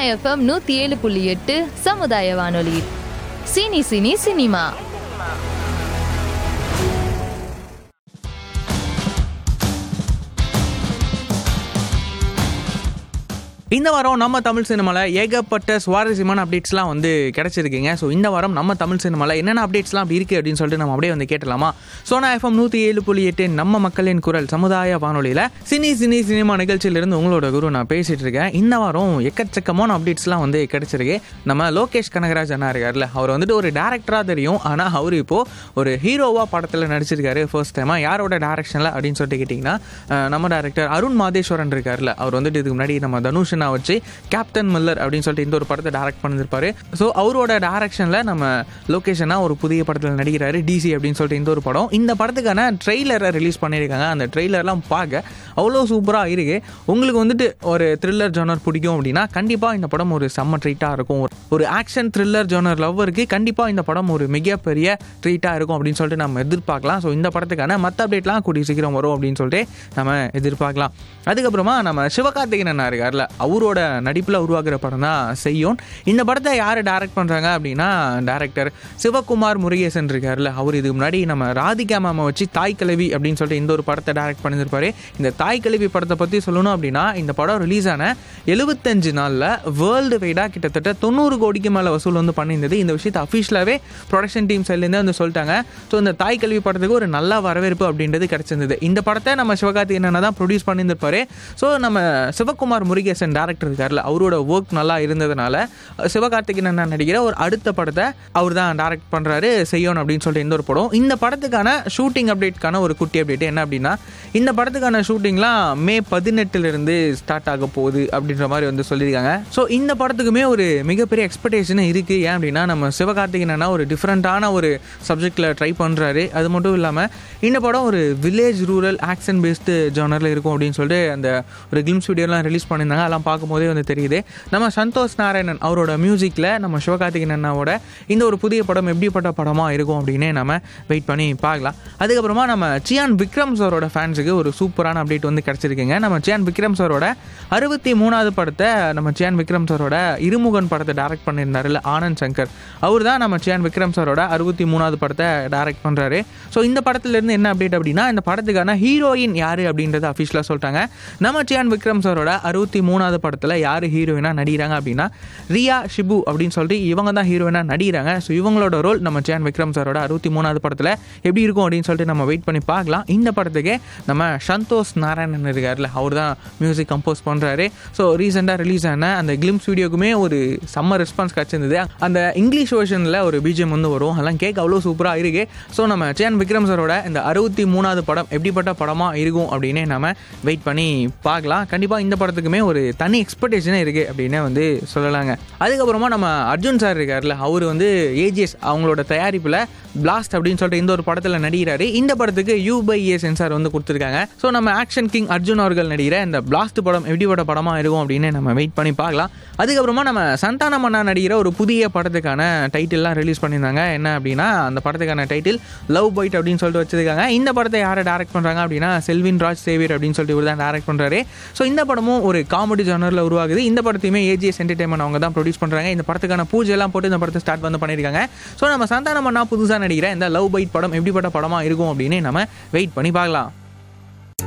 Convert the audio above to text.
FM நூத்தி ஏழு புள்ளி எட்டு சமுதாய வானொலி சினி சினி சினிமா இந்த வாரம் நம்ம தமிழ் சினிமாவில் ஏகப்பட்ட சுவாரஸ்யமான அப்டேட்ஸ்லாம் வந்து கிடச்சிருக்கீங்க ஸோ இந்த வாரம் நம்ம தமிழ் சினிமாவில் என்னென்ன அப்டேட்ஸ்லாம் அப்படி இருக்குது அப்படின்னு சொல்லிட்டு நம்ம அப்படியே வந்து கேட்டலாமா சோனா எஃப்எம் நூற்றி ஏழு புள்ளி எட்டு நம்ம மக்களின் குரல் சமுதாய வானொலியில் சினி சினி சினிமா நிகழ்ச்சியிலிருந்து உங்களோட குரு நான் பேசிகிட்டு இருக்கேன் இந்த வாரம் எக்கச்சக்கமான அப்டேட்ஸ்லாம் வந்து கிடச்சிருக்கு நம்ம லோகேஷ் கனகராஜ் அண்ணா இருக்கார்ல அவர் வந்துட்டு ஒரு டேரக்டராக தெரியும் ஆனால் அவர் இப்போது ஒரு ஹீரோவாக படத்தில் நடிச்சிருக்காரு ஃபர்ஸ்ட் டைமாக யாரோட டேரக்ஷனில் அப்படின்னு சொல்லிட்டு கேட்டிங்கன்னா அஹ், நம்ம டேரக்டர் அருண் மாதேஸ்வரன் இருக்கார்ல அவர் வந்துட்டு இதுக்கு முன்னாடி நம்ம தனுஷனா வச்சு கேப்டன் மில்லர் அப்படின்னு சொல்லிட்டு இந்த ஒரு படத்தை டேரக்ட் பண்ணியிருப்பாரு ஸோ அவரோட டேரக்ஷனில் நம்ம லொக்கேஷனா ஒரு புதிய படத்தில் நடிக்கிறாரு டிசி அப்படின்னு சொல்லிட்டு இந்த ஒரு படம் இந்த படத்துக்கான ட்ரெய்லரை ரிலீஸ் பண்ணியிருக்காங்க அந்த ட்ரெய்லர்லாம் பார்க்க அவ்வளோ சூப்பராக இருக்கு உங்களுக்கு வந்துட்டு ஒரு த்ரில்லர் ஜானர் பிடிக்கும் அப்படின்னா கண்டிப்பாக இந்த படம் ஒரு செம்ம ட்ரீட்டாக இருக்கும் ஒரு- ஒரு ஆக்ஷன் த்ரில்லர் ஜானர் லவ்வருக்கு கண்டிப்பாக இந்த படம் ஒரு மிகப்பெரிய ட்ரீட்டாக இருக்கும் அப்படின்னு சொல்லிட்டு நம்ம எதிர்பார்க்கலாம் ஸோ இந்த படத்துக்கான மற்ற அப்டேட்லாம் கூடிய சீக்கிரம் வரும் அப்படின்னு சொல்லிட்டு நம்ம எதிர்பார்க்கலாம் அதுக்கப்புறமா நம்ம சிவகார்த்திகேயன் அண்ணா இருக்கார்ல அவரோட நடிப்பில் உருவாக்குற படம் தான் செய்யோன் இந்த படத்தை யார் டைரக்ட் பண்ணுறாங்க அப்படின்னா டேரக்டர் சிவகுமார் முருகேசன் இருக்கார்ல அவர் இதுக்கு முன்னாடி நம்ம ராதிகா மேமை வச்சு தாய் கிழவி அப்படின்னு சொல்லிட்டு இந்த ஒரு படத்தை டைரக்ட் பண்ணியிருப்பாரு இந்த தாய் கிழவி படத்தை பற்றி சொல்லணும் அப்படின்னா இந்த படம் ரிலீஸ் ஆன எழுபத்தஞ்சு நாளில் வேர்ல்டு வைடாக கிட்டத்தட்ட தொண்ணூறு கோடிக்கு மேலே வசூல் வந்து பண்ணியிருந்தது இந்த விஷயத்தை அஃபிஷியலாகவே ப்ரொடக்ஷன் டீம் சைட்லேருந்து வந்து சொல்லிட்டாங்க ஸோ இந்த தாய் கல்வி படத்துக்கு ஒரு நல்ல வரவேற்பு அப்படின்றது கிடச்சிருந்தது இந்த படத்தை நம்ம சிவகார்த்திகேயன் தான் ப்ரொடியூஸ் பண்ணியிருந்திருப்பாரு ஸோ நம்ம சிவகுமார் முருகேசன் டேரக்டர் இருக்கார்ல அவரோட ஒர்க் நல்லா இருந்ததுனால சிவகார்த்திகேயன் அண்ணா நடிக்கிற ஒரு அடுத்த படத்தை அவர் தான் டேரக்ட் பண்ணுறாரு செய்யணும் அப்படின்னு சொல்லிட்டு இந்த ஒரு படம் இந்த படத்துக்கான ஷூட்டிங் அப்டேட்கான ஒரு குட்டி அப்டேட் என்ன அப்படின்னா இந்த படத்துக்கான ஷூட்டிங்லாம் மே பதினெட்டுலேருந்து ஸ்டார்ட் ஆக போகுது அப்படின்ற மாதிரி வந்து சொல்லியிருக்காங்க ஸோ இந்த படத்துக்குமே ஒரு மிகப்பெரிய எக்ஸ்பெக்டேஷன் இருக்குது ஏன் அப்படின்னா நம்ம சிவகார்த்திகேயன் அண்ணா ஒரு டிஃப்ரெண்ட்டான ஒரு சப்ஜெக்டில் ட்ரை பண்ணுறாரு அது மட்டும் இல்லாமல் இந்த படம் ஒரு வில்லேஜ் ரூரல் ஆக்ஷன் பேஸ்டு ஜானரில் இருக்கும் அப்படின்னு சொல்லிட்டு அந்த ஒரு கிளிம்ஸ் வீடியோலாம் ரிலீஸ் பண்ணியிருந்தாங்க அதெல்லாம் பார்க்கும்போதே வந்து தெரியுது நம்ம சந்தோஷ் நாராயணன் அவரோட மியூசிக்கில் நம்ம சிவகார்த்திகேயன் அண்ணாவோட இந்த ஒரு புதிய படம் எப்படிப்பட்ட படமாக இருக்கும் அப்படின்னு நம்ம வெயிட் பண்ணி பார்க்கலாம் அதுக்கப்புறமா நம்ம சியான் விக்ரம் சாரோட ஃபேன்ஸுக்கு ஒரு சூப்பரான அப்டேட் வந்து கிடச்சிருக்குங்க நம்ம சியான் விக்ரம் சாரோட அறுபத்தி மூணாவது படத்தை நம்ம சியான் விக்ரம் சாரோட இருமுகன் படத்தை டைரக்ட் பண்ணியிருந்தாருல்ல ஆனந்த் சங்கர் அவர் தான் நம்ம சியான் விக்ரம் சாரோட அறுபத்தி மூணாவது படத்தை டைரக்ட் பண்ணுறாரு ஸோ இந்த படத்துலேருந்து என்ன அப்டேட் அப்படின்னா இந்த படத்துக்கான ஹீரோயின் யார் அப்படின்றத அஃபிஷியலாக சொல்லிட்டாங்க நம்ம சியான் விக்ரம் சாரோட அறுபத்தி மூணாவது படத்தில் யார் ஹீரோயினாக நடிக்கிறாங்க அப்படின்னா ரியா ஷிபு அப்படின்னு சொல்லிட்டு இவங்க தான் ஹீரோயினாக நடிக்கிறாங்க ஸோ இவங்களோட ரோல் நம்ம சியான் விக்ரம் சாரோட அறுபத்தி மூணாவது படத்தில் எப்படி இருக்கும் அப்படின்னு சொல்லிட்டு நம்ம வெயிட் பண்ணி பார்க்கலாம் இந்த படத்துக்கு நம்ம சந்தோஷ் நாராயணன் இருக்கார்ல அவர் தான் மியூசிக் கம்போஸ் பண்ணுறாரு ஸோ ரீசெண்டாக ரிலீஸ் ஆன அந்த கிளிம்ஸ் வீடியோக்குமே ஒரு செம்ம ரெஸ்பான்ஸ் கிடச்சிருந்தது அந்த இங்கிலீஷ் வெர்ஷனில் ஒரு பிஜிஎம் வந்து வரும் அதெல்லாம் கேட்க அவ்வளோ சூப்பராக இருக்கு ஸோ நம்ம சேன் விக்ரம் சாரோட இந்த அறுபத்தி மூணாவது படம் எப்படிப்பட்ட படமாக இருக்கும் அப்படின்னு நம்ம வெயிட் பண்ணி பார்க்கலாம் கண்டிப்பாக இந்த படத்துக்குமே ஒரு தனி எக்ஸ்பெக்டேஷனே இருக்குது அப்படின்னு வந்து சொல்லலாங்க அதுக்கப்புறமா நம்ம அர்ஜுன் சார் இருக்கார்ல அவர் வந்து ஏஜிஎஸ் அவங்களோட தயாரிப்பில் பிளாஸ்ட் அப்படின்னு சொல்லிட்டு இந்த ஒரு படத்தில் நடிக்கிறாரு இந்த படத்துக்கு யூ பை ஏ சென்சார் வந்து கொடுத்துருக்காங்க ஸோ நம்ம ஆக்ஷன் கிங் அர்ஜுன் அவர்கள் நடிகிற இந்த பிளாஸ்ட் படம் எப்படிப்பட்ட படமாக இருக்கும் அப்படின்னு நம்ம வெயிட் பண்ணி பார்க்கலாம் அதுக்கப்புறமா நம்ம சந்தான மன்னா நடிகிற ஒரு புதிய படத்துக்கான டைட்டில்லாம் ரிலீஸ் பண்ணியிருந்தாங்க என்ன அப்படின்னா அந்த படத்துக்கான டைட்டில் லவ் பைட் அப்படின்னு சொல்லிட்டு வச்சிருக்காங்க இந்த படத்தை யாரை டேரக்ட் பண்ணுறாங்க அப்படின்னா செல்வின் ராஜ் சேவியர் அப்படின்னு சொல்லிட்டு இவர் தான் டேரக்ட் பண்ணுறாரு ஸோ இந்த படமும் ஒரு காமெடி ஜானரில் உருவாகுது இந்த படத்தையுமே ஏஜிஎஸ் என்டர்டைன்மெண்ட் அவங்க தான் ப்ரொடியூஸ் பண்ணுறாங்க இந்த படத்துக்கான பூஜை எல்லாம் போட்டு இந்த படத்தை ஸ்டார்ட் வந்து பண்ணியிருக்காங்க ஸோ நம்ம சந்தான மன்னா புதுசாக நடிக்கிற இந்த லவ் பைட் படம் எப்படிப்பட்ட படமாக இருக்கும் அப்படின்னு நம்ம வெயிட் பண்ணி பார்க்கலாம்